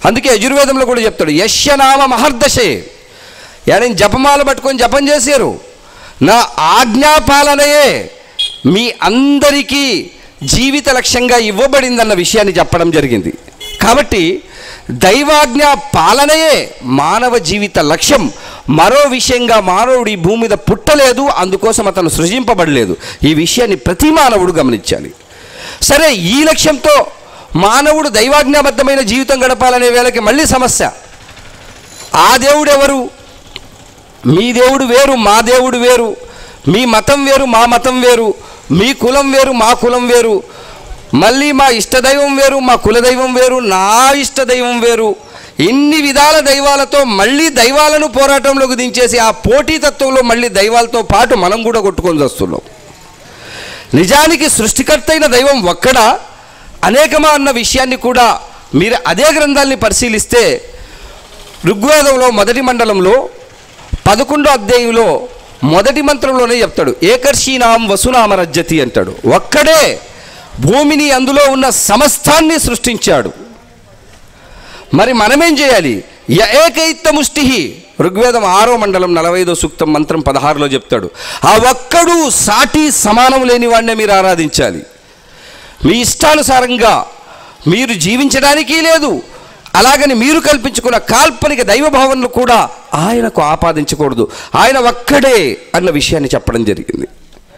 అందుకే యజుర్వేదంలో కూడా చెప్తాడు యశ్యనామ మహర్దశే నేను జపమాల పట్టుకొని జపం చేశారు నా ఆజ్ఞాపాలనయే మీ అందరికీ జీవిత లక్ష్యంగా ఇవ్వబడిందన్న విషయాన్ని చెప్పడం జరిగింది కాబట్టి దైవాజ్ఞ పాలనయే మానవ జీవిత లక్ష్యం మరో విషయంగా మానవుడు ఈ భూమి మీద పుట్టలేదు అందుకోసం అతను సృజింపబడలేదు ఈ విషయాన్ని ప్రతి మానవుడు గమనించాలి సరే ఈ లక్ష్యంతో మానవుడు దైవాజ్ఞాబద్ధమైన జీవితం గడపాలనే వేళకి మళ్ళీ సమస్య ఆ దేవుడు ఎవరు మీ దేవుడు వేరు మా దేవుడు వేరు మీ మతం వేరు మా మతం వేరు మీ కులం వేరు మా కులం వేరు మళ్ళీ మా ఇష్టదైవం వేరు మా కులదైవం వేరు నా ఇష్టదైవం వేరు ఇన్ని విధాల దైవాలతో మళ్ళీ దైవాలను పోరాటంలోకి దించేసి ఆ పోటీతత్వంలో మళ్ళీ దైవాలతో పాటు మనం కూడా కొట్టుకొని వస్తున్నాం నిజానికి సృష్టికర్త అయిన దైవం ఒక్కడా అనేకమా అన్న విషయాన్ని కూడా మీరు అదే గ్రంథాన్ని పరిశీలిస్తే ఋగ్వేదంలో మొదటి మండలంలో పదకొండో అధ్యాయంలో మొదటి మంత్రంలోనే చెప్తాడు ఏకర్షీనాం వసునామ రజ్జతి అంటాడు ఒక్కడే భూమిని అందులో ఉన్న సమస్తాన్ని సృష్టించాడు మరి మనమేం చేయాలి య ఏకైత్త ముష్టి ఋగ్వేదం ఆరో మండలం నలభైదో సూక్తం మంత్రం పదహారులో చెప్తాడు ఆ ఒక్కడు సాటి సమానం లేని వాడినే మీరు ఆరాధించాలి మీ ఇష్టానుసారంగా మీరు జీవించడానికి లేదు అలాగని మీరు కల్పించుకున్న కాల్పనిక దైవభావనలు కూడా ఆయనకు ఆపాదించకూడదు ఆయన ఒక్కడే అన్న విషయాన్ని చెప్పడం జరిగింది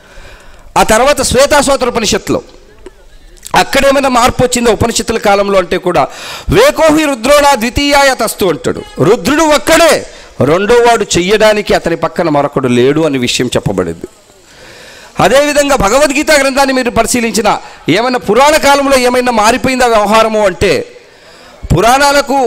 ఆ తర్వాత శ్వేతాశ్వతర ఉపనిషత్తులో అక్కడేమైనా మార్పు వచ్చిందో ఉపనిషత్తుల కాలంలో అంటే కూడా వేకోహి రుద్రోడా ద్వితీయాయ తస్తు అంటాడు రుద్రుడు ఒక్కడే రెండో వాడు చెయ్యడానికి అతని పక్కన మరొకడు లేడు అనే విషయం చెప్పబడింది అదేవిధంగా భగవద్గీత గ్రంథాన్ని మీరు పరిశీలించిన ఏమైనా పురాణ కాలంలో ఏమైనా మారిపోయిందా వ్యవహారము అంటే పురాణాలకు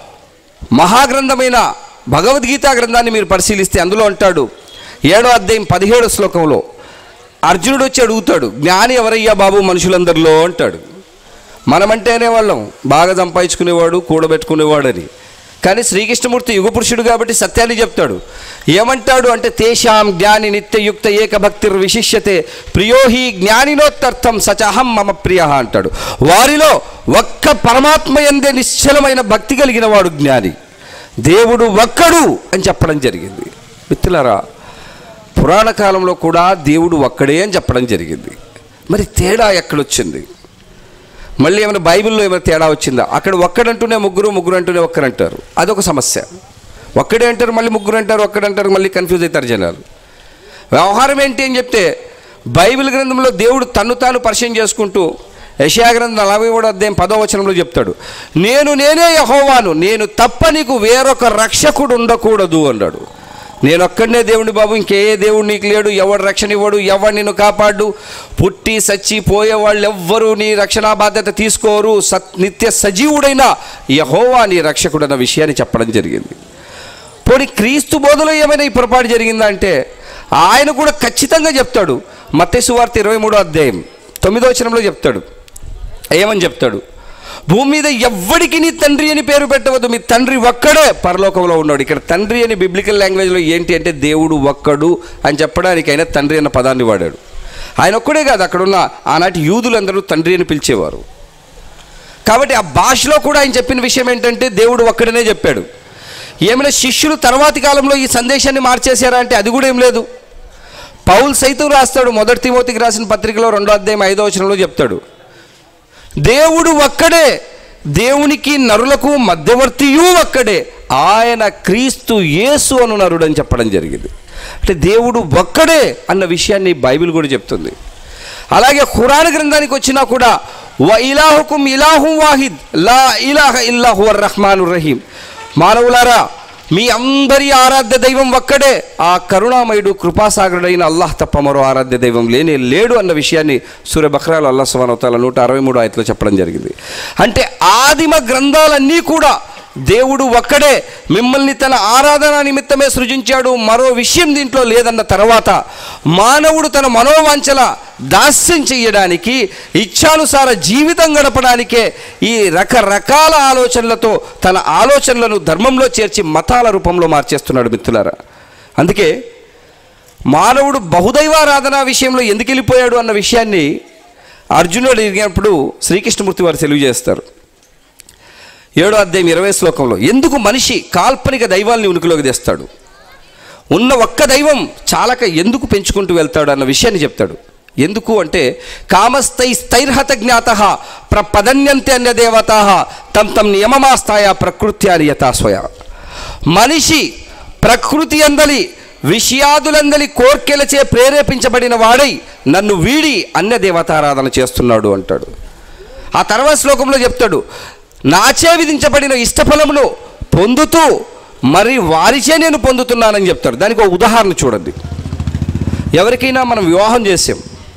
మహాగ్రంథమైన భగవద్గీత గ్రంథాన్ని మీరు పరిశీలిస్తే అందులో అంటాడు ఏడో అధ్యాయం పదిహేడు శ్లోకంలో అర్జునుడు వచ్చి అడుగుతాడు జ్ఞాని ఎవరయ్యా బాబు మనుషులందరిలో అంటాడు మనమంటేనే వాళ్ళం బాగా సంపాదించుకునేవాడు కూడబెట్టుకునేవాడని కానీ శ్రీకృష్ణమూర్తి యుగపురుషుడు కాబట్టి సత్యాన్ని చెప్తాడు ఏమంటాడు అంటే తేషాం జ్ఞాని నిత్యయుక్త ఏకభక్తిర్ విశిష్యతే ప్రియోహి జ్ఞానినోత్తర్థం సచహం మమ ప్రియ అంటాడు వారిలో ఒక్క పరమాత్మ ఎందే నిశ్చలమైన భక్తి కలిగిన వాడు జ్ఞాని దేవుడు ఒక్కడు అని చెప్పడం జరిగింది మిత్రులారా పురాణ కాలంలో కూడా దేవుడు ఒక్కడే అని చెప్పడం జరిగింది మరి తేడా ఎక్కడొచ్చింది మళ్ళీ ఏమైనా బైబిల్లో ఏమైనా తేడా వచ్చిందా అక్కడ ఒక్కడంటూనే ముగ్గురు ముగ్గురు అంటూనే ఒక్కరంటారు అదొక సమస్య ఒక్కడే అంటారు మళ్ళీ ముగ్గురు అంటారు ఒక్కడంటారు మళ్ళీ కన్ఫ్యూజ్ అవుతారు జనాలు వ్యవహారం ఏంటి అని చెప్తే బైబిల్ గ్రంథంలో దేవుడు తన్ను తాను పరిచయం చేసుకుంటూ యశయా గ్రంథం నలభై కూడా అధ్యాయం పదో వచనంలో చెప్తాడు నేను నేనే యహోవాను నేను తప్ప నీకు వేరొక రక్షకుడు ఉండకూడదు అన్నాడు నేను ఒక్కడనే దేవుని బాబు ఇంకే దేవుడు నీకు లేడు ఎవడు రక్షణ ఇవ్వడు ఎవడు నిన్ను కాపాడు పుట్టి సచ్చి పోయే వాళ్ళు ఎవ్వరూ నీ రక్షణ బాధ్యత తీసుకోరు సత్ నిత్య సజీవుడైన యహోవా నీ రక్షకుడు అన్న విషయాన్ని చెప్పడం జరిగింది పోనీ క్రీస్తు బోధలో ఏమైనా ఈ పొరపాటు జరిగిందా అంటే ఆయన కూడా ఖచ్చితంగా చెప్తాడు మత్తయి వార్త ఇరవై మూడో అధ్యాయం తొమ్మిదో వచనంలో చెప్తాడు ఏమని చెప్తాడు భూమి మీద ఎవ్వడికి నీ తండ్రి అని పేరు పెట్టవద్దు మీ తండ్రి ఒక్కడే పరలోకంలో ఉన్నాడు ఇక్కడ తండ్రి అని బిబ్లికల్ లాంగ్వేజ్లో ఏంటి అంటే దేవుడు ఒక్కడు అని చెప్పడానికి ఆయన తండ్రి అన్న పదాన్ని వాడాడు ఆయన ఒక్కడే కాదు అక్కడున్న ఆనాటి యూదులందరూ తండ్రి అని పిలిచేవారు కాబట్టి ఆ భాషలో కూడా ఆయన చెప్పిన విషయం ఏంటంటే దేవుడు ఒక్కడనే చెప్పాడు ఏమైనా శిష్యులు తర్వాతి కాలంలో ఈ సందేశాన్ని మార్చేశారా అంటే అది కూడా ఏం లేదు పౌల్ సైతం రాస్తాడు మొదటి తిమోతికి రాసిన పత్రికలో రెండో అధ్యాయం ఐదో వచనంలో చెప్తాడు దేవుడు ఒక్కడే దేవునికి నరులకు మధ్యవర్తియు ఒక్కడే ఆయన క్రీస్తు యేసు అను నరుడు అని చెప్పడం జరిగింది అంటే దేవుడు ఒక్కడే అన్న విషయాన్ని బైబిల్ కూడా చెప్తుంది అలాగే ఖురాన్ గ్రంథానికి వచ్చినా కూడా వ ఇలాహుకుం ఇలాహు వాహిద్ లా ఇలాహ ఇల్లాహు రహమాను రహీం మానవులారా మీ అందరి ఆరాధ్య దైవం ఒక్కడే ఆ కరుణామయుడు కృపాసాగరుడైన అల్లాహ్ తప్ప మరో ఆరాధ్య దైవం లేనే లేడు అన్న విషయాన్ని సూర్య బక్రాలు అల్లా సుమానవతాల నూట అరవై మూడు ఆయతలో చెప్పడం జరిగింది అంటే ఆదిమ గ్రంథాలన్నీ కూడా దేవుడు ఒక్కడే మిమ్మల్ని తన ఆరాధన నిమిత్తమే సృజించాడు మరో విషయం దీంట్లో లేదన్న తర్వాత మానవుడు తన మనోవాంఛల దాస్యం చెయ్యడానికి ఇచ్ఛానుసార జీవితం గడపడానికే ఈ రకరకాల ఆలోచనలతో తన ఆలోచనలను ధర్మంలో చేర్చి మతాల రూపంలో మార్చేస్తున్నాడు మిత్రులారా అందుకే మానవుడు బహుదైవారాధన విషయంలో ఎందుకు వెళ్ళిపోయాడు అన్న విషయాన్ని అర్జునుడు అడిగినప్పుడు శ్రీకృష్ణమూర్తి వారు తెలియజేస్తారు ఏడో అధ్యాయం ఇరవై శ్లోకంలో ఎందుకు మనిషి కాల్పనిక దైవాల్ని ఉనికిలోకి తెస్తాడు ఉన్న ఒక్క దైవం చాలక ఎందుకు పెంచుకుంటూ వెళ్తాడు అన్న విషయాన్ని చెప్తాడు ఎందుకు అంటే కామస్థై స్థైర్హత జ్ఞాత ప్రపదన్యంతే అన్య దేవతా తం తం నియమమాస్తాయ ప్రకృత్యాని యథాస్వయ మనిషి ప్రకృతి అందలి విషయాదులందలి కోర్కెలచే ప్రేరేపించబడిన వాడై నన్ను వీడి అన్య దేవతారాధన చేస్తున్నాడు అంటాడు ఆ తర్వాత శ్లోకంలో చెప్తాడు నాచే విధించబడిన ఇష్టఫలమును పొందుతూ మరి వారిచే నేను పొందుతున్నానని చెప్తాడు దానికి ఒక ఉదాహరణ చూడండి ఎవరికైనా మనం వివాహం చేసాం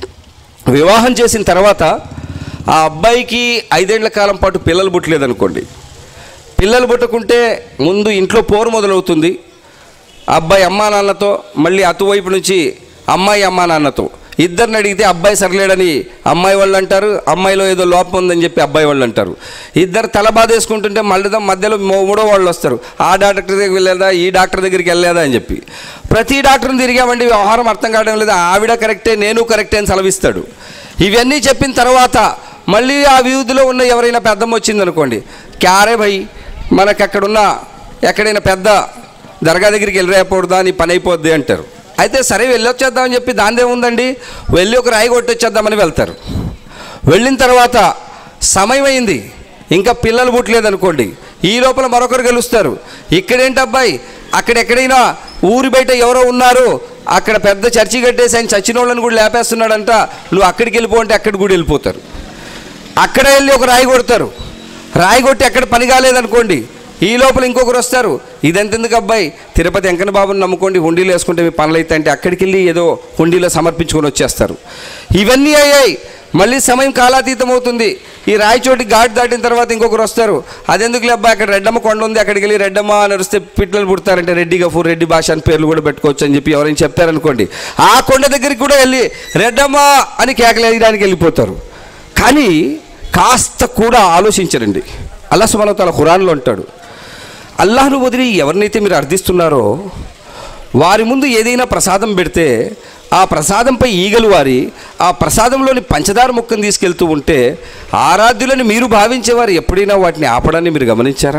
వివాహం చేసిన తర్వాత ఆ అబ్బాయికి ఐదేళ్ల కాలం పాటు పిల్లలు పుట్టలేదనుకోండి పిల్లలు పుట్టకుంటే ముందు ఇంట్లో పోరు మొదలవుతుంది అబ్బాయి అమ్మా నాన్నతో మళ్ళీ అటువైపు నుంచి అమ్మాయి అమ్మా నాన్నతో ఇద్దరిని అడిగితే అబ్బాయి సరిలేడని అమ్మాయి వాళ్ళు అంటారు అమ్మాయిలో ఏదో లోపం ఉందని చెప్పి అబ్బాయి వాళ్ళు అంటారు ఇద్దరు తల బాధేసుకుంటుంటే మళ్ళీ మధ్యలో మూ- మూడో వాళ్ళు వస్తారు ఆ డాక్టర్ దగ్గరికి వెళ్ళలేదా ఈ డాక్టర్ దగ్గరికి వెళ్ళలేదా అని చెప్పి ప్రతి డాక్టర్ని తిరిగామండి వ్యవహారం అర్థం కావడం లేదు ఆవిడ కరెక్టే నేను కరెక్టే అని సెలవిస్తాడు ఇవన్నీ చెప్పిన తర్వాత మళ్ళీ ఆ వీధిలో ఉన్న ఎవరైనా పెద్దమ్మ వచ్చిందనుకోండి క్యారే భయ్ మనకు అక్కడున్న ఎక్కడైనా పెద్ద దర్గా దగ్గరికి వెళ్ళిపోకూడదా నీ పని అయిపోద్ది అంటారు అయితే సరే వెళ్ళొచ్చేద్దామని చెప్పి దానిదే ఉందండి వెళ్ళి ఒక రాయి కొట్టొచ్చేద్దామని వెళ్తారు వెళ్ళిన తర్వాత సమయం అయింది ఇంకా పిల్లలు పుట్టలేదు అనుకోండి ఈ లోపల మరొకరు గెలుస్తారు ఇక్కడేంటి అబ్బాయి అక్కడెక్కడైనా ఊరి బయట ఎవరో ఉన్నారు అక్కడ పెద్ద చర్చి కట్టేసి ఆయన చచ్చిన వాళ్ళని కూడా లేపేస్తున్నాడంట నువ్వు అక్కడికి వెళ్ళిపో అంటే అక్కడికి కూడా వెళ్ళిపోతారు అక్కడ వెళ్ళి ఒక రాయి కొడతారు రాయి కొట్టి ఎక్కడ పని కాలేదనుకోండి ఈ లోపల ఇంకొకరు వస్తారు ఇదెంతెందుకు అబ్బాయి తిరుపతి వెంకన్న బాబుని నమ్ముకోండి హుండీలు వేసుకుంటే మీ పనులు అయితే అంటే అక్కడికి వెళ్ళి ఏదో హుండీలో సమర్పించుకొని వచ్చేస్తారు ఇవన్నీ అయ్యాయి మళ్ళీ సమయం కాలాతీతం అవుతుంది ఈ రాయచోటి ఘాట్ దాటిన తర్వాత ఇంకొకరు వస్తారు అదెందుకు అబ్బాయి అక్కడ రెడ్డమ్మ కొండ ఉంది అక్కడికి వెళ్ళి రెడ్డమ్మ అని అరిస్తే పిట్టలు పుడతారంటే రెడ్డి గఫూర్ రెడ్డి భాష అని పేర్లు కూడా పెట్టుకోవచ్చు అని చెప్పి ఎవరైనా చెప్తారనుకోండి ఆ కొండ దగ్గరికి కూడా వెళ్ళి రెడ్డమ్మ అని కేకలేయడానికి వెళ్ళిపోతారు కానీ కాస్త కూడా ఆలోచించరండి అల్లా సుమాన తన ఖురాన్లో అంటాడు అల్లాహను వదిలి ఎవరినైతే మీరు అర్థిస్తున్నారో వారి ముందు ఏదైనా ప్రసాదం పెడితే ఆ ప్రసాదంపై ఈగలు వారి ఆ ప్రసాదంలోని పంచదార ముక్కను తీసుకెళ్తూ ఉంటే ఆరాధ్యులని మీరు భావించేవారు ఎప్పుడైనా వాటిని ఆపడాన్ని మీరు గమనించారా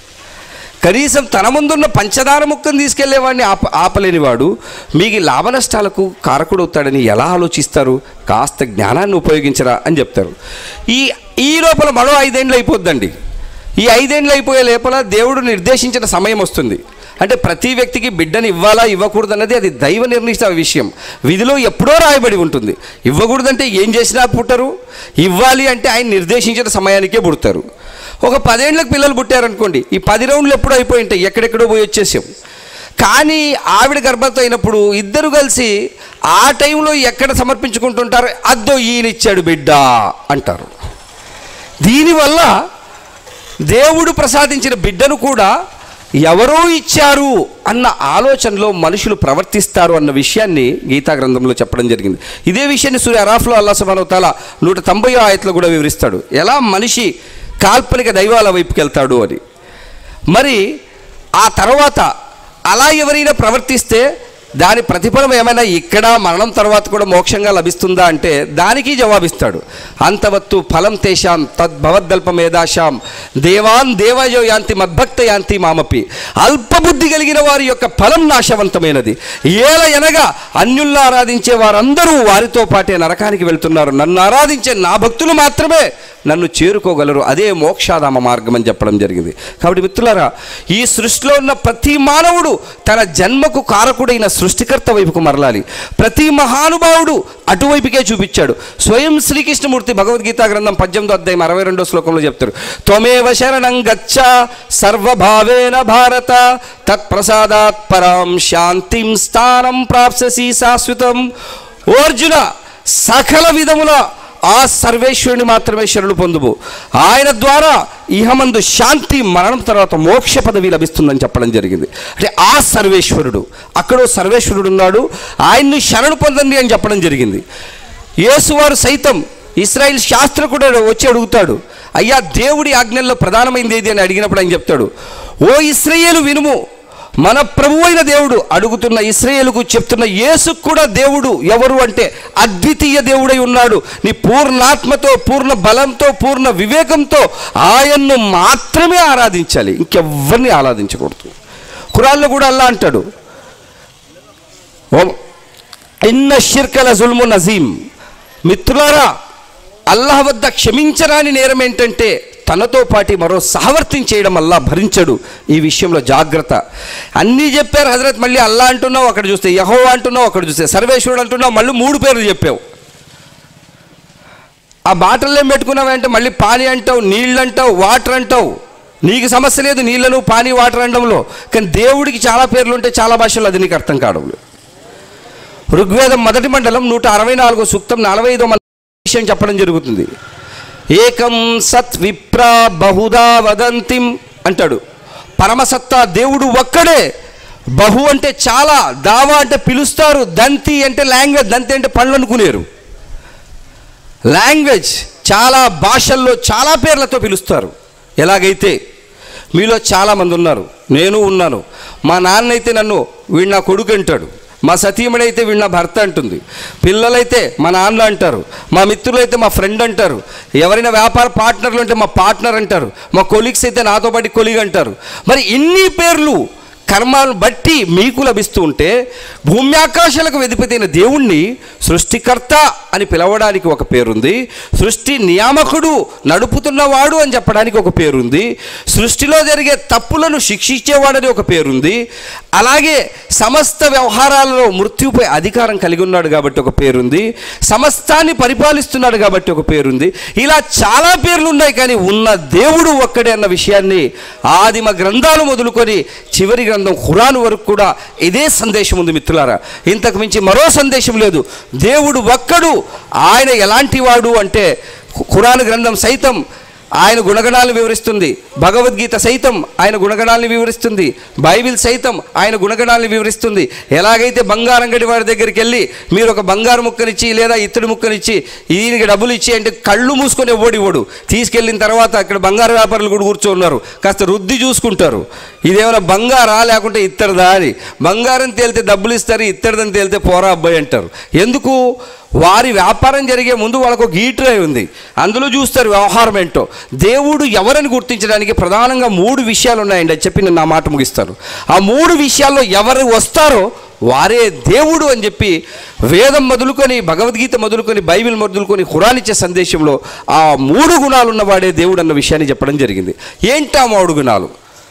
కనీసం తన ముందున్న పంచదార ముక్కను తీసుకెళ్లేవాడిని ఆప ఆపలేనివాడు మీకు లాభ నష్టాలకు కారకుడవుతాడని ఎలా ఆలోచిస్తారు కాస్త జ్ఞానాన్ని ఉపయోగించరా అని చెప్తారు ఈ ఈ లోపల మరో ఐదేండ్లు అయిపోద్దండి ఈ ఐదేండ్లు అయిపోయే లోపల దేవుడు నిర్దేశించిన సమయం వస్తుంది అంటే ప్రతి వ్యక్తికి బిడ్డని ఇవ్వాలా ఇవ్వకూడదు అన్నది అది దైవ నిర్ణయిత విషయం విధిలో ఎప్పుడో రాయబడి ఉంటుంది ఇవ్వకూడదంటే ఏం చేసినా పుట్టరు ఇవ్వాలి అంటే ఆయన నిర్దేశించిన సమయానికే పుడతారు ఒక పదేళ్ళకి పిల్లలు పుట్టారనుకోండి ఈ పది రౌండ్లు ఎప్పుడో అయిపోయి ఉంటాయి ఎక్కడెక్కడో పోయి వచ్చేసాం కానీ ఆవిడ గర్భంతో అయినప్పుడు ఇద్దరు కలిసి ఆ టైంలో ఎక్కడ సమర్పించుకుంటుంటారు అద్దో ఈయనిచ్చాడు బిడ్డ అంటారు దీనివల్ల దేవుడు ప్రసాదించిన బిడ్డను కూడా ఎవరో ఇచ్చారు అన్న ఆలోచనలో మనుషులు ప్రవర్తిస్తారు అన్న విషయాన్ని గీతా గ్రంథంలో చెప్పడం జరిగింది ఇదే విషయాన్ని సూర్య అరాఫ్లో అల్లా సుబానవతాల నూట తొంభై ఆయతలో కూడా వివరిస్తాడు ఎలా మనిషి కాల్పనిక దైవాల వైపుకి వెళ్తాడు అని మరి ఆ తర్వాత అలా ఎవరైనా ప్రవర్తిస్తే దాని ప్రతిఫలం ఏమైనా ఇక్కడ మరణం తర్వాత కూడా మోక్షంగా లభిస్తుందా అంటే దానికి జవాబిస్తాడు అంతవత్తు ఫలం తేషాం తద్భవద్దల్పమేధాశాం దేవాన్ దేవయో యాంతి మద్భక్త యాంతి మామపి అల్పబుద్ధి కలిగిన వారి యొక్క ఫలం నాశవంతమైనది ఏల ఎనగా అన్యుల్లా ఆరాధించే వారందరూ వారితో పాటే నరకానికి వెళ్తున్నారు నన్ను ఆరాధించే నా భక్తులు మాత్రమే నన్ను చేరుకోగలరు అదే మోక్షాధామ మార్గం అని చెప్పడం జరిగింది కాబట్టి మిత్రులారా ఈ సృష్టిలో ఉన్న ప్రతి మానవుడు తన జన్మకు కారకుడైన సృష్టికర్త వైపుకు మరలాలి ప్రతి మహానుభావుడు అటువైపుకే చూపించాడు స్వయం శ్రీకృష్ణమూర్తి భగవద్గీత గ్రంథం పద్దెనిమిదో అధ్యాయం అరవై రెండో శ్లోకంలో చెప్తారు త్వమేవ శరణం గచ్చ సర్వభావేన భారత తత్ప్రసాదాత్ పరాం శాంతిం స్థానం ప్రాప్ససి శాశ్వతం ఓ అర్జున సకల విధముల ఆ సర్వేశ్వరుని మాత్రమే శరణు పొందువు ఆయన ద్వారా ఇహమందు శాంతి మరణం తర్వాత మోక్ష పదవి లభిస్తుందని చెప్పడం జరిగింది అంటే ఆ సర్వేశ్వరుడు అక్కడో సర్వేశ్వరుడు ఉన్నాడు ఆయన్ని శరణు పొందండి అని చెప్పడం జరిగింది యేసువారు సైతం ఇస్రాయిల్ శాస్త్రకుడు వచ్చి అడుగుతాడు అయ్యా దేవుడి ఆజ్ఞల్లో ప్రధానమైనది ఏది అని అడిగినప్పుడు ఆయన చెప్తాడు ఓ ఇస్రాయేలు వినుము మన ప్రభు అయిన దేవుడు అడుగుతున్న ఇస్రాయేలుకు చెప్తున్న యేసుకు కూడా దేవుడు ఎవరు అంటే అద్వితీయ దేవుడై ఉన్నాడు నీ పూర్ణాత్మతో పూర్ణ బలంతో పూర్ణ వివేకంతో ఆయన్ను మాత్రమే ఆరాధించాలి ఇంకెవ్వరిని ఆరాధించకూడదు ఖురాన్లో కూడా అల్లా అంటాడు ఓ- ఇన్న షిర్కల జుల్ము నజీం మిత్రులారా అల్లాహ్ వద్ద క్షమించరాని నేరం ఏంటంటే తనతో పాటి మరో సహవర్తం చేయడం అల్లా భరించడు ఈ విషయంలో జాగ్రత్త అన్నీ చెప్పారు హజరత్ మళ్ళీ అల్లా అంటున్నావు అక్కడ చూస్తే యహో అంటున్నావు అక్కడ చూస్తే సర్వేశ్వరుడు అంటున్నావు మళ్ళీ మూడు పేర్లు చెప్పావు ఆ బాటల్లో ఏం పెట్టుకున్నావంటే మళ్ళీ పానీ అంటావు నీళ్ళు అంటావు వాటర్ అంటావు నీకు సమస్య లేదు నీళ్ళను పానీ వాటర్ అనడంలో కానీ దేవుడికి చాలా పేర్లు ఉంటే చాలా భాషల్లో అది నీకు అర్థం కావడం లేదు ఋగ్వేదం మొదటి మండలం నూట అరవై నాలుగో సూక్తం నలభై ఐదో విషయం చెప్పడం జరుగుతుంది ఏకం సత్ విప్ర బహుదా వదంతిం అంటాడు పరమసత్తా దేవుడు ఒక్కడే బహు అంటే చాలా దావా అంటే పిలుస్తారు దంతి అంటే లాంగ్వేజ్ దంతి అంటే పనులు అనుకునేరు లాంగ్వేజ్ చాలా భాషల్లో చాలా పేర్లతో పిలుస్తారు ఎలాగైతే మీలో చాలామంది ఉన్నారు నేను ఉన్నాను మా నాన్న అయితే నన్ను వీడు నా కొడుకు అంటాడు మా సతీమణి అయితే వీడు నా భర్త అంటుంది పిల్లలైతే మా నాన్న అంటారు మా మిత్రులైతే మా ఫ్రెండ్ అంటారు ఎవరైనా వ్యాపార పార్ట్నర్లు అంటే మా పార్ట్నర్ అంటారు మా కొలీగ్స్ అయితే నాతో పాటు కొలీగ్ అంటారు మరి ఇన్ని పేర్లు కర్మాలను బట్టి మీకు లభిస్తూ ఉంటే భూమి ఆకాశాలకు వెదిపితైన దేవుణ్ణి సృష్టికర్త అని పిలవడానికి ఒక పేరుంది సృష్టి నియామకుడు నడుపుతున్నవాడు అని చెప్పడానికి ఒక పేరుంది సృష్టిలో జరిగే తప్పులను శిక్షించేవాడని ఒక పేరుంది అలాగే సమస్త వ్యవహారాలలో మృత్యుపై అధికారం కలిగి ఉన్నాడు కాబట్టి ఒక పేరుంది సమస్తాన్ని పరిపాలిస్తున్నాడు కాబట్టి ఒక పేరుంది ఇలా చాలా పేర్లు ఉన్నాయి కానీ ఉన్న దేవుడు ఒక్కడే అన్న విషయాన్ని ఆదిమ గ్రంథాలు మొదలుకొని చివరి గ్రంథం ఖురాన్ వరకు కూడా ఇదే సందేశం ఉంది మిత్రులారా ఇంతకు మించి మరో సందేశం లేదు దేవుడు ఒక్కడు ఆయన ఎలాంటి వాడు అంటే ఖురాన్ గ్రంథం సైతం ఆయన గుణగణాలను వివరిస్తుంది భగవద్గీత సైతం ఆయన గుణగణాలను వివరిస్తుంది బైబిల్ సైతం ఆయన గుణగణాలను వివరిస్తుంది ఎలాగైతే బంగారం గడి వారి దగ్గరికి వెళ్ళి మీరు ఒక బంగారు ముక్కనిచ్చి లేదా ఇత్తడి ముక్కనిచ్చి ఈయనకి డబ్బులు ఇచ్చి అంటే కళ్ళు మూసుకొని ఓడి ఓడు తీసుకెళ్ళిన తర్వాత అక్కడ బంగారు వ్యాపారులు కూడా కూర్చోన్నారు కాస్త రుద్ది చూసుకుంటారు ఇదేమైనా బంగారా లేకుంటే ఇత్తడిదా అని బంగారం తేలితే డబ్బులు ఇస్తారు ఇత్తడిదని తేలితే పోరా అబ్బాయి అంటారు ఎందుకు వారి వ్యాపారం జరిగే ముందు వాళ్ళకు ఒక హీటర్ అయి ఉంది అందులో చూస్తారు వ్యవహారం ఏంటో దేవుడు ఎవరని గుర్తించడానికి ప్రధానంగా మూడు విషయాలు ఉన్నాయండి అది చెప్పి నేను నా మాట ముగిస్తాను ఆ మూడు విషయాల్లో ఎవరు వస్తారో వారే దేవుడు అని చెప్పి వేదం మొదలుకొని భగవద్గీత మొదలుకొని బైబిల్ మొదలుకొని ఖురాన్ ఇచ్చే సందేశంలో ఆ మూడు గుణాలు ఉన్నవాడే దేవుడు అన్న విషయాన్ని చెప్పడం జరిగింది ఏంటి ఆ మూడు గుణాలు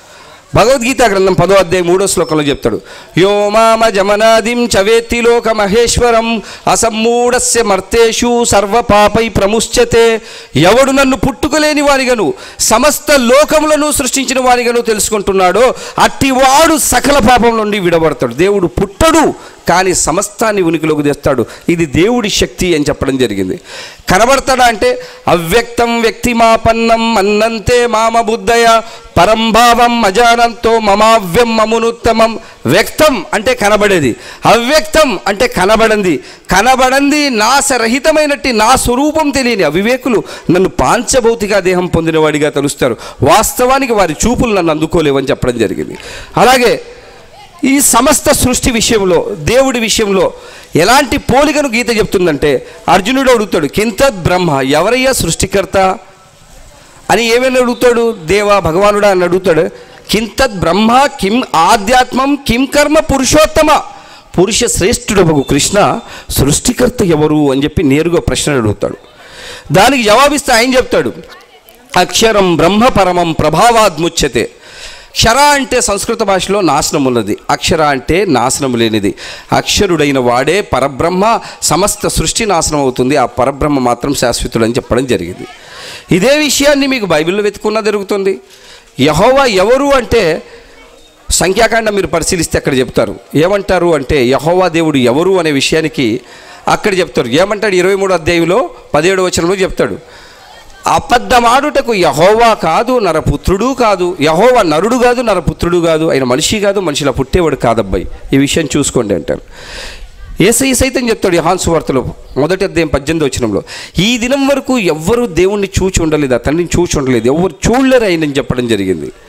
భగవద్గీత గ్రంథం పదో అధ్యాయం మూడో శ్లోకంలో చెప్తాడు యో మామ జమనాదిం చవేత్తి లోక మహేశ్వరం అసమ్మూఢస్య మర్తేషు సర్వ పాపై ప్రముశ్చతే ఎవడు నన్ను పుట్టుకలేని వానిగను సమస్త లోకములను సృష్టించిన వానిగను తెలుసుకుంటున్నాడో అట్టివాడు సకల పాపం నుండి విడబడతాడు దేవుడు పుట్టడు కానీ సమస్తాన్ని ఉనికిలోకి తెస్తాడు ఇది దేవుడి శక్తి అని చెప్పడం జరిగింది కనబడతాడా అంటే అవ్యక్తం వ్యక్తిమాపన్నం అన్నంతే మామ బుద్ధయ పరంభావం అజానంతో మమావ్యం మమునుత్తమం వ్యక్తం అంటే కనబడేది అవ్యక్తం అంటే కనబడంది కనబడంది నాశరహితమైనట్టి నా స్వరూపం తెలియని అవివేకులు నన్ను పాంచభౌతిక దేహం పొందినవాడిగా తెలుస్తారు వాస్తవానికి వారి చూపులు నన్ను అందుకోలేవని చెప్పడం జరిగింది అలాగే ఈ సమస్త సృష్టి విషయంలో దేవుడి విషయంలో ఎలాంటి పోలికను గీత చెప్తుందంటే అర్జునుడు అడుగుతాడు కింతద్ బ్రహ్మ ఎవరయ్యా సృష్టికర్త అని ఏమైనా అడుగుతాడు దేవా భగవానుడా అని అడుగుతాడు కింతద్ బ్రహ్మ కిం ఆధ్యాత్మం కిం కర్మ పురుషోత్తమ పురుష శ్రేష్ఠుడు కృష్ణ సృష్టికర్త ఎవరు అని చెప్పి నేరుగా ప్రశ్న అడుగుతాడు దానికి జవాబిస్తే ఆయన చెప్తాడు అక్షరం బ్రహ్మ పరమం ప్రభావాద్ముచ్యతే క్షర అంటే సంస్కృత భాషలో నాశనం ఉన్నది అక్షర అంటే నాశనం లేనిది అక్షరుడైన వాడే పరబ్రహ్మ సమస్త సృష్టి నాశనం అవుతుంది ఆ పరబ్రహ్మ మాత్రం శాశ్వతుడని చెప్పడం జరిగింది ఇదే విషయాన్ని మీకు బైబిల్లో వెతుకున్నా జరుగుతుంది యహోవా ఎవరు అంటే సంఖ్యాకాండం మీరు పరిశీలిస్తే అక్కడ చెప్తారు ఏమంటారు అంటే యహోవా దేవుడు ఎవరు అనే విషయానికి అక్కడ చెప్తారు ఏమంటాడు ఇరవై మూడు అధ్యాయంలో పదిహేడు వచనంలో చెప్తాడు అబద్ధమాడుటకు యహోవా కాదు నరపుత్రుడు కాదు యహోవా నరుడు కాదు నరపుత్రుడు కాదు ఆయన మనిషి కాదు మనిషిలా పుట్టేవాడు కాదబ్బాయి ఈ విషయం చూసుకోండి అంటారు ఏసై సైతం చెప్తాడు హాన్సు వార్తలో మొదటి అధ్యాయం పద్దెనిమిది వచ్చినంలో ఈ దినం వరకు ఎవ్వరూ దేవుణ్ణి చూచి ఉండలేదు ఆ తండ్రిని చూచి ఉండలేదు ఎవరు చూడలేరు ఆయనని చెప్పడం జరిగింది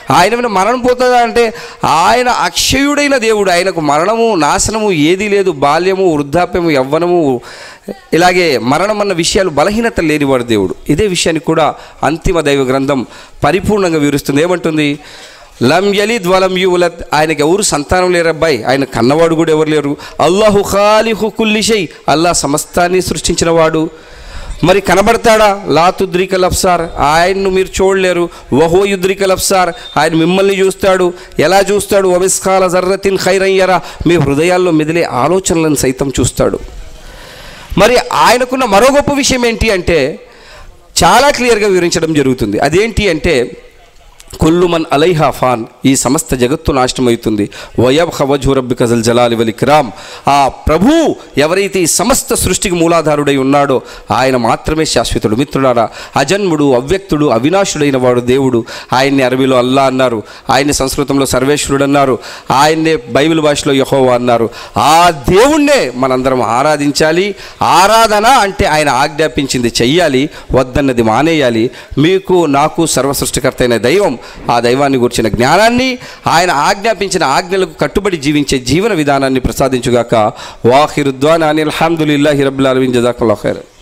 ఆయన మీద మరణం పోతుందా అంటే ఆయన అక్షయుడైన దేవుడు ఆయనకు మరణము నాశనము ఏదీ లేదు బాల్యము వృద్ధాప్యము యవ్వనము ఇలాగే మరణం అన్న విషయాలు బలహీనత లేనివాడు దేవుడు ఇదే విషయాన్ని కూడా అంతిమ దైవ గ్రంథం పరిపూర్ణంగా వివరిస్తుంది ఏమంటుంది లం యలిద్ వలం యూలద్ ఆయనకి ఎవరు సంతానం లేరు అబ్బాయి ఆయన కన్నవాడు కూడా ఎవరు లేరు అల్లాహు ఖాలిహు కుల్లిషై అల్లా సమస్తాన్ని సృష్టించిన వాడు మరి కనబడతాడా లా తుద్రిక లఫ్సార్ ఆయన్ను మీరు చూడలేరు వహో యుద్రిక లఫ్సార్ ఆయన మిమ్మల్ని చూస్తాడు ఎలా చూస్తాడు వమిస్కాల జర్రతిన్ ఖైరయ్యరా మీ హృదయాల్లో మెదిలే ఆలోచనలను సైతం చూస్తాడు మరి ఆయనకున్న మరో గొప్ప విషయం ఏంటి అంటే చాలా క్లియర్గా వివరించడం జరుగుతుంది అదేంటి అంటే కుల్లు మన్ అలైహా ఫాన్ ఈ సమస్త జగత్తు నాశనం అవుతుంది వయబ్ హవజు రబ్బి కజల్ జలాలి వలి కిరామ్ ఆ ప్రభు ఎవరైతే ఈ సమస్త సృష్టికి మూలాధారుడై ఉన్నాడో ఆయన మాత్రమే శాశ్వతుడు మిత్రుడారా అజన్ముడు అవ్యక్తుడు అవినాశుడైన వాడు దేవుడు ఆయన్ని అరబీలో అల్లా అన్నారు ఆయన్ని సంస్కృతంలో సర్వేశ్వరుడు అన్నారు ఆయన్నే బైబిల్ భాషలో యహోవా అన్నారు ఆ దేవుణ్ణే మనందరం ఆరాధించాలి ఆరాధన అంటే ఆయన ఆజ్ఞాపించింది చెయ్యాలి వద్దన్నది మానేయాలి మీకు నాకు సర్వసృష్టికర్త అయిన దైవం ఆ దైవాన్ని గురించిన జ్ఞానాన్ని ఆయన ఆజ్ఞాపించిన ఆజ్ఞలకు కట్టుబడి జీవించే జీవన విధానాన్ని ప్రసాదించుగాక వాహిరుద్వాన్ అని అల్హమ్దుల్లాహి రబ్బుల్ అలమిన్ జజాకుల్లా ఖైర్